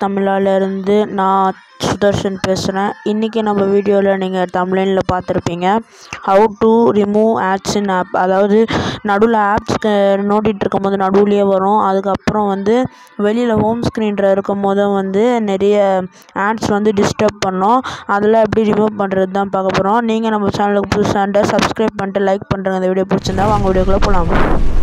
தமிழாலேருந்து நான் சுதர்ஷன் பேசுகிறேன் இன்றைக்கி நம்ம வீடியோவில் நீங்கள் தமிழ்ல பார்த்துருப்பீங்க how to remove ads in app அதாவது நடுவில் ஆப்ஸ்க்கு நோண்டிகிட்டு இருக்கும்போது நடுவுலையே வரும் அதுக்கப்புறம் வந்து வெளியில் ஹோம் ஸ்க்ரீனில் இருக்கும் போதும் வந்து நிறைய ஆட்ஸ் வந்து டிஸ்டர்ப் பண்ணும் அதில் எப்படி ரிமூவ் பண்ணுறது தான் பார்க்க போகிறோம் நீங்கள் நம்ம சேனலுக்கு புதுசாக சப்ஸ்கிரைப் பண்ணிட்டு லைக் பண்ணுறங்க இந்த வீடியோ பிடிச்சிருந்தா வாங்க வீடியோக்குள்ளே போகலாம்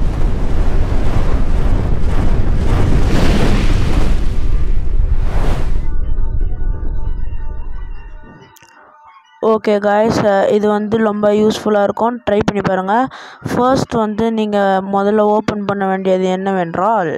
ஓகே காய்ஸ் இது வந்து ரொம்ப யூஸ்ஃபுல்லாக இருக்கும் ட்ரை பண்ணி பாருங்கள் ஃபர்ஸ்ட் வந்து நீங்கள் முதல்ல ஓப்பன் பண்ண வேண்டியது என்னவென்றால்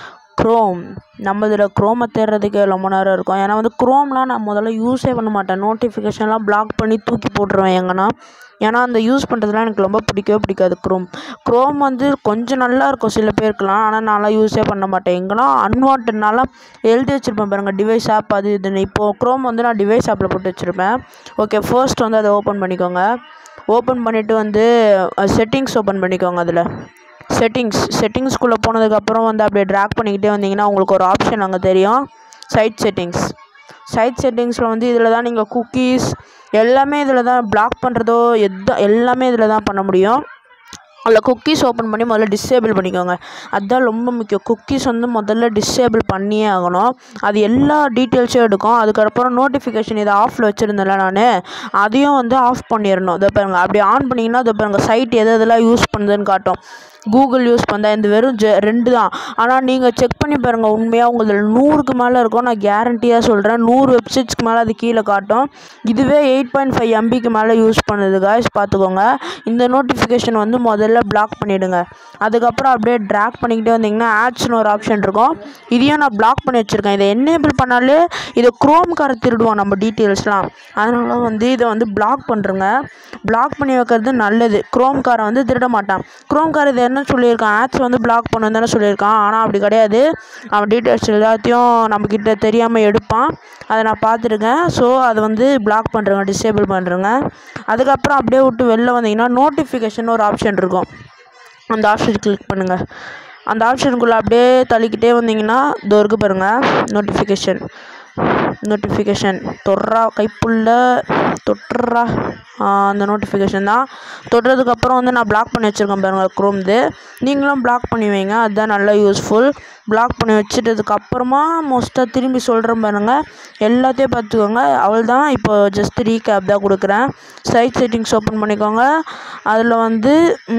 க்ரோம் நம்ம இதில் க்ரோமை தேடுறதுக்கே ரொம்ப நேரம் இருக்கும் ஏன்னா வந்து க்ரோம்லாம் நான் முதல்ல யூஸே பண்ண மாட்டேன் நோட்டிஃபிகேஷன்லாம் பிளாக் பண்ணி தூக்கி போட்டுருவேன் எங்கன்னா ஏன்னா அந்த யூஸ் பண்ணுறதுலாம் எனக்கு ரொம்ப பிடிக்கவே பிடிக்காது க்ரோம் க்ரோம் வந்து கொஞ்சம் நல்லா இருக்கும் சில பேருக்குலாம் ஆனால் நான்லாம் யூஸே பண்ண மாட்டேன் எங்கன்னா அன்வான்ட்னால எழுதி வச்சுருப்பேன் பாருங்கள் டிவைஸ் ஆப் அது இதுன்னு இப்போது க்ரோம் வந்து நான் டிவைஸ் ஆப்பில் போட்டு வச்சுருப்பேன் ஓகே ஃபர்ஸ்ட் வந்து அதை ஓப்பன் பண்ணிக்கோங்க ஓப்பன் பண்ணிவிட்டு வந்து செட்டிங்ஸ் ஓப்பன் பண்ணிக்கோங்க அதில் செட்டிங்ஸ் செட்டிங்ஸ்குள்ளே போனதுக்கப்புறம் வந்து அப்படியே ட்ராக் பண்ணிக்கிட்டே வந்தீங்கன்னா உங்களுக்கு ஒரு ஆப்ஷன் அங்கே தெரியும் சைட் செட்டிங்ஸ் சைட் செட்டிங்ஸில் வந்து இதில் தான் நீங்கள் குக்கீஸ் எல்லாமே இதில் தான் பிளாக் பண்ணுறதோ எதோ எல்லாமே இதில் தான் பண்ண முடியும் அதில் குக்கீஸ் ஓப்பன் பண்ணி முதல்ல டிசேபிள் பண்ணிக்கோங்க அதுதான் ரொம்ப முக்கியம் குக்கீஸ் வந்து முதல்ல டிசேபிள் பண்ணியே ஆகணும் அது எல்லா டீட்டெயில்ஸும் எடுக்கும் அதுக்கப்புறம் நோட்டிஃபிகேஷன் இதை ஆஃபில் வச்சுருந்தேன்ல நான் அதையும் வந்து ஆஃப் பண்ணிடணும் இதை பாருங்கள் அப்படி ஆன் பண்ணிங்கன்னா இதை பாருங்கள் சைட் எது எதெல்லாம் யூஸ் பண்ணுதுன்னு காட்டும் கூகுள் யூஸ் பண்ணா இந்த வெறும் ஜெ ரெண்டு தான் ஆனால் நீங்கள் செக் பண்ணி பாருங்கள் உண்மையாக உங்களுக்கு நூறுக்கு மேலே இருக்கும் நான் கேரண்டியாக சொல்கிறேன் நூறு வெப்சைட்ஸ்க்கு மேலே அது கீழே காட்டும் இதுவே எயிட் பாயிண்ட் ஃபைவ் எம்பிக்கு மேலே யூஸ் பண்ணுது காய்ஸ் பார்த்துக்கோங்க இந்த நோட்டிஃபிகேஷன் வந்து முதல்ல பிளாக் பண்ணிவிடுங்க அதுக்கப்புறம் அப்படியே ட்ராக் பண்ணிக்கிட்டே வந்தீங்கன்னா ஆட்ஸ்னு ஒரு ஆப்ஷன் இருக்கும் இதையும் நான் பிளாக் பண்ணி வச்சுருக்கேன் இதை என்னேபிள் பண்ணாலே இதை க்ரோம்கார திருடுவோம் நம்ம டீட்டெயில்ஸ்லாம் அதனால வந்து இதை வந்து பிளாக் பண்ணுறங்க பிளாக் பண்ணி வைக்கிறது நல்லது க்ரோம்காரன் வந்து திருட மாட்டான் க்ரோம்கார இதை என்ன சொல்லியிருக்கான் ஆட்ஸ் வந்து பிளாக் பண்ணு தானே சொல்லியிருக்கான் ஆனால் அப்படி கிடையாது அவன் டீட்டெயில்ஸ் எல்லாத்தையும் நம்மக்கிட்ட தெரியாமல் எடுப்பான் அதை நான் பார்த்துருக்கேன் ஸோ அதை வந்து பிளாக் பண்ணுறேங்க டிசேபிள் பண்ணுறேங்க அதுக்கப்புறம் அப்படியே விட்டு வெளில வந்தீங்கன்னா நோட்டிஃபிகேஷன் ஒரு ஆப்ஷன் இருக்கும் அந்த ஆப்ஷன் கிளிக் பண்ணுங்கள் அந்த ஆப்ஷனுக்குள்ளே அப்படியே தள்ளிக்கிட்டே வந்தீங்கன்னா இதோ இருக்கு பாருங்கள் நோட்டிஃபிகேஷன் நோட்டிஃபிகேஷன் தொட்றா கைப்புள்ள தொட்டுறா அந்த நோட்டிஃபிகேஷன் தான் தொட்டுறதுக்கப்புறம் வந்து நான் பிளாக் பண்ணி வச்சுருக்கேன் பாருங்கள் க்ரோம்து நீங்களும் பிளாக் பண்ணி வைங்க அதுதான் நல்லா யூஸ்ஃபுல் பிளாக் பண்ணி வச்சுட்டதுக்கப்புறமா மோஸ்ட்டாக திரும்பி சொல்கிறேன் பாருங்கள் எல்லாத்தையும் பார்த்துக்கோங்க அவள் தான் இப்போ ஜஸ்ட் ரீகேப் தான் கொடுக்குறேன் சைட் செட்டிங்ஸ் ஓப்பன் பண்ணிக்கோங்க அதில் வந்து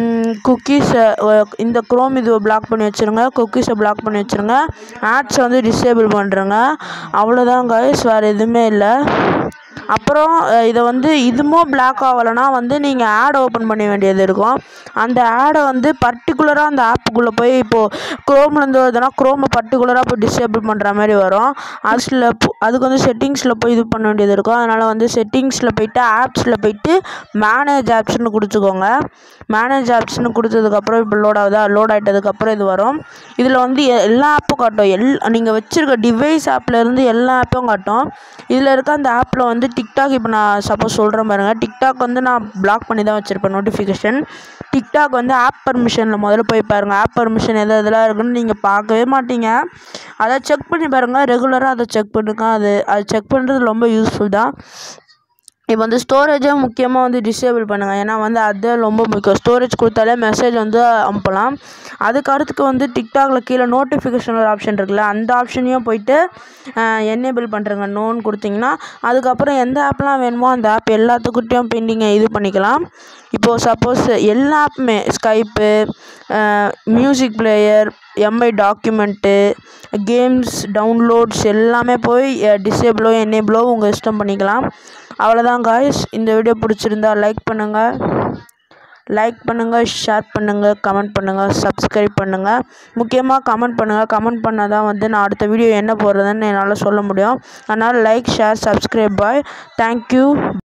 குக்கீஸை இந்த க்ரோம் இதுவை பிளாக் பண்ணி வச்சுருங்க குக்கீஸை பிளாக் பண்ணி வச்சுருங்க ஆட்ஸை வந்து டிசேபிள் பண்ணுறேங்க அவ்வளோதான் கைஸ் வேறு எதுவுமே இல்லை அப்புறம் இதை வந்து இதுவும் பிளாக் ஆகலைன்னா வந்து நீங்கள் ஆட் ஓப்பன் பண்ண வேண்டியது இருக்கும் அந்த ஆடை வந்து பர்டிகுலராக அந்த ஆப்புக்குள்ளே போய் இப்போது க்ரோம்லேருந்து வருதுன்னா க்ரோமை பர்டிகுலராக போய் டிசேபிள் பண்ணுற மாதிரி வரும் அதில் அதுக்கு வந்து செட்டிங்ஸில் போய் இது பண்ண வேண்டியது இருக்கும் அதனால் வந்து செட்டிங்ஸில் போயிட்டு ஆப்ஸில் போயிட்டு மேனேஜ் ஆப்ஸ்னு கொடுத்துக்கோங்க மேனேஜ் ஆப்ஸ்னு கொடுத்ததுக்கப்புறம் இப்போ லோட் ஆகுதா லோட் ஆகிட்டதுக்கப்புறம் இது வரும் இதில் வந்து எல்லா ஆப்பும் காட்டும் எல் நீங்கள் வச்சுருக்க டிவைஸ் ஆப்லேருந்து எல்லா ஆப்பும் காட்டும் இதில் இருக்க அந்த ஆப்பில் வந்து டிக்டாக் இப்போ நான் சப்போஸ் சொல்கிறேன் பாருங்கள் டிக்டாக் வந்து நான் பிளாக் பண்ணி தான் வச்சுருப்பேன் நோட்டிஃபிகேஷன் டிக்டாக் வந்து ஆப் பர்மிஷனில் முதல்ல போய் பாருங்கள் ஆப் பர்மிஷன் எது எதெல்லாம் இருக்குன்னு நீங்கள் பார்க்கவே மாட்டீங்க அதை செக் பண்ணி பாருங்கள் ரெகுலராக அதை செக் பண்ணுங்க அது அது செக் பண்ணுறது ரொம்ப யூஸ்ஃபுல் தான் இப்போ வந்து ஸ்டோரேஜை முக்கியமாக வந்து டிசேபிள் பண்ணுங்கள் ஏன்னா வந்து அது ரொம்ப முக்கியம் ஸ்டோரேஜ் கொடுத்தாலே மெசேஜ் வந்து அனுப்பலாம் அதுக்கு அடுத்துக்கு வந்து டிக்டாக்ல கீழே நோட்டிஃபிகேஷன் ஒரு ஆப்ஷன் இருக்குல்ல அந்த ஆப்ஷனையும் போயிட்டு என்னேபிள் பண்ணுறங்க நோன் கொடுத்தீங்கன்னா அதுக்கப்புறம் எந்த ஆப்லாம் வேணுமோ அந்த ஆப் எல்லாத்துக்கிட்டையும் போய் நீங்கள் இது பண்ணிக்கலாம் இப்போது சப்போஸ் எல்லா ஆப்புமே Skype music player Mi document games downloads எல்லாமே போய் டிசேபிளோ என்னேபிளோ உங்கள் இஷ்டம் பண்ணிக்கலாம் அவ்வளோதான் காய்ஸ் இந்த வீடியோ பிடிச்சிருந்தா லைக் பண்ணுங்கள் லைக் பண்ணுங்கள் ஷேர் பண்ணுங்கள் கமெண்ட் பண்ணுங்கள் சப்ஸ்கிரைப் பண்ணுங்கள் முக்கியமாக கமெண்ட் பண்ணுங்கள் கமெண்ட் பண்ணால் தான் வந்து நான் அடுத்த வீடியோ என்ன போடுறதுன்னு என்னால் சொல்ல முடியும் அதனால் like share subscribe bye thank you